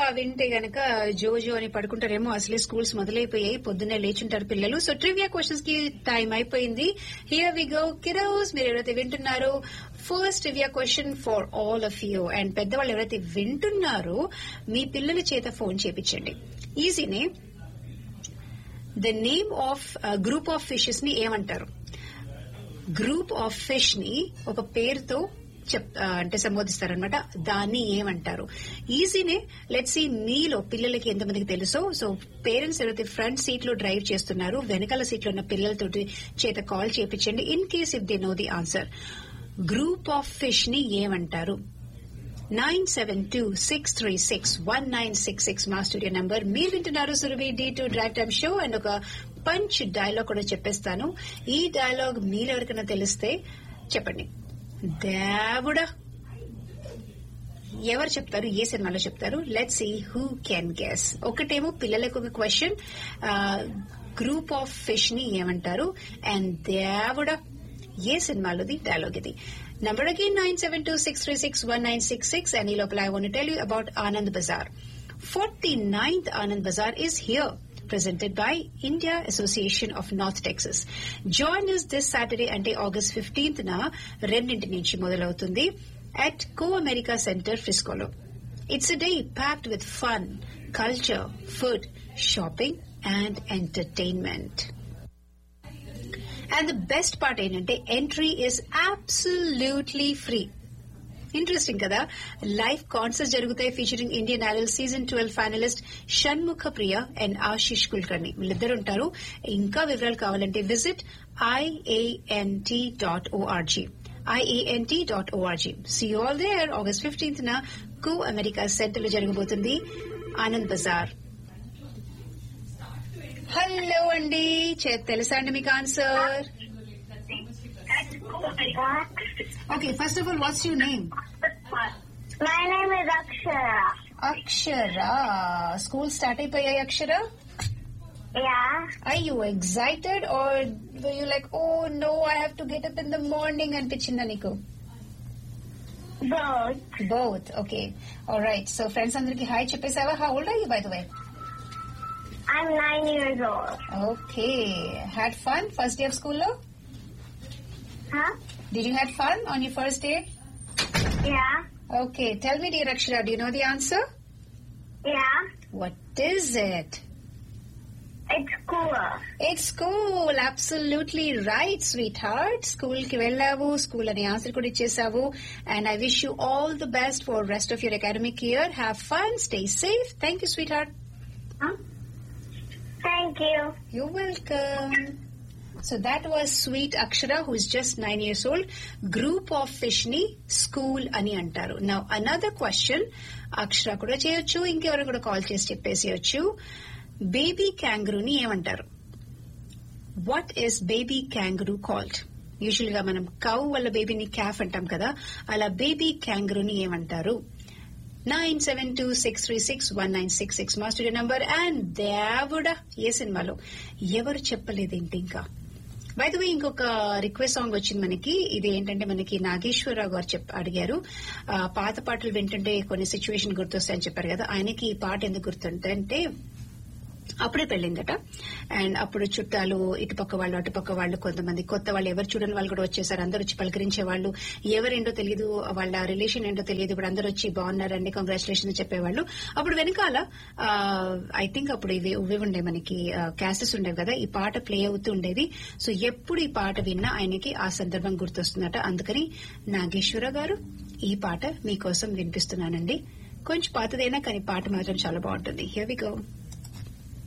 వింటే గనక జోజో అని పడుకుంటారేమో అసలే స్కూల్స్ మొదలైపోయాయి పొద్దున్నే లేచుంటారు పిల్లలు సో ట్రివియా క్వశ్చన్స్ కి టైం అయిపోయింది హియర్ వి గో కిరోస్ మీరు ఎవరైతే వింటున్నారో first trivia question for all of you and పెద్దవాళ్ళు ఎవరైతే వింటున్నారో మీ పిల్లల చేత ఫోన్ చేపించండి ఈజీనే the name of group of fishes ని ఏమంటారు గ్రూప్ ఆఫ్ ఫిష్ ని ఒక పేరుతో చెప్ ఆ, అంటే సంబోధిస్తారనమాట దాన్ని ఏమంటారు ఈజీనే లెట్ సి మీలో పిల్లలకి ఎంతమందికి తెలుసో సో పేరెంట్స్ ఎవరైతే ఫ్రంట్ సీట్ లో డ్రైవ్ చేస్తున్నారు వెనకాల సీట్ లో ఉన్న పిల్లలతోటి చేత కాల్ చేపించండి in case if they know the answer group of fish ని ఏమంటారు nine seven two six three six one nine six six మా స్టూడియో నంబర్ మీరు వింటున్నారు సురభి డి టు డ్రైవ్ టైమ్ షో అండ్ ఒక పంచ్ డైలాగ్ కూడా చెప్పేస్తాను ఈ డైలాగ్ మీరు ఎవరికైనా తెలిస్తే చెప్పండి దేవుడా ఎవరు చెప్తారు ఏ సినిమాలో చెప్తారు let see who can guess ఒకటేమో పిల్లలకు ఒక క్వశ్చన్ గ్రూప్ ఆఫ్ ఫిష్ ని ఏమంటారు అండ్ దేవుడా ఏ సినిమాలోది డైలాగ్ ఇది number again nine seven two six three six one nine six six and ఈ లోపల I want tell you about Anand Bazar forty ninth Anand Bazar is here presented by India Association of North Texas. Join us this Saturday అంటే August fifteenth న రెండింటి నుంచి మొదలవుతుంది at Co America Center Frisco. It's a day packed with fun, culture, food, shopping and entertainment. And the best part ఏంటంటే entry is absolutely free. Interesting కదా live concert జరుగుతాయి featuring Indian Idol season twelve finalist Shanmukha Priya and Ashish Kulkarni వీళ్ళిద్దరు ఉంటారు ఇంకా వివరాలు కావాలంటే visit IANT dot ORG IANT dot ORG see all there August fifteenth న కో అమెరికా సెంటర్ లో జరగబోతుంది ఆనంద్ బజార్ హలో అండి చే- తెలుసా అండి మీకు answer okay first of all what's your name My name is Akshara. Akshara school start అయిపోయాయి Akshara Yeah. I you excited are you like oh no I have to get up in the morning అనిపించిందా నీకు Both. Both okay right so friends అందరికి hi చెప్పేసావా how old are you by the way I'm nine years old. Okay had fun first day of స్కూల్లో Huh? Did you had fun on you first day Yeah. Okay tell me dear Akshara do know the answer Yeah. What is it It's cool. It's school absolutely right sweetheart school కి వెళ్ళావు school అని answer కూడా ఇచ్చేసావు and I wish you all the best for rest of your academic year have fun stay safe thank you sweetheart Huh? Thank you. You welcome so that was sweet Akshara who is just nine years old group of fish ని school అని అంటారు నా another question అక్షర కూడా చేయొచ్చు ఇంకెవరు కూడా call చేసి చెప్పేసేయచ్చు baby క్యాంగ్రూని ఏమంటారు what is baby kangaroo called usual గా మనం కౌ వల్ల బేబీని క్యాఫ్ అంటాం కదా అలా బేబీ క్యాంగ్రూని ఏమంటారు nine seven two six three six one nine six six మా స్టూడియో నంబర్ అండ్ దేవుడా ఏ సినిమాలో ఎవరు చెప్పలేదేంటి ఇంకా బై ద వే ఇంకొక రిక్వెస్ట్ సాంగ్ వచ్చింది మనకి ఇది ఏంటంటే మనకి నాగేశ్వరరావు గారు చెప్ అడిగారు ఆ, పాత పాటలు వింటుంటే కొన్ని సిచ్యువేషన్ గుర్తొస్తాయని చెప్పారు కదా ఆయనకి ఈ పాట ఎందుకు గుర్తుంటే అప్పుడే పెళ్ళిందట అండ్ అప్పుడు చుట్టాలు ఇటుపక్క వాళ్ళు అటుపక్క వాళ్ళు కొంతమంది కొత్త వాళ్ళు ఎవరు చూడని వాళ్ళు కూడా వచ్చేసారు అందరూ వచ్చి పలకరించే వాళ్ళు ఎవరేంటో తెలియదు వాళ్ళ రిలేషన్ ఏంటో తెలియదు ఇప్పుడు అందరూ వచ్చి బాగున్నారండి కంగ్రాచులేషన్ చెప్పేవాళ్ళు అప్పుడు వెనకాల ఐ థింక్ అప్పుడు ఇవి ఇవి ఉండే మనకి క్యాసెస్ ఉండేవి కదా ఈ పాట ప్లే అవుతూ ఉండేది సో ఎప్పుడు ఈ పాట విన్నా ఆయనకి ఆ సందర్భం గుర్తొస్తుందట అందుకని నాగేశ్వర గారు ఈ పాట మీకోసం వినిపిస్తున్నానండి కొంచెం పాతదైనా కానీ పాట మాత్రం చాలా బాగుంటుంది హియర్ వి గో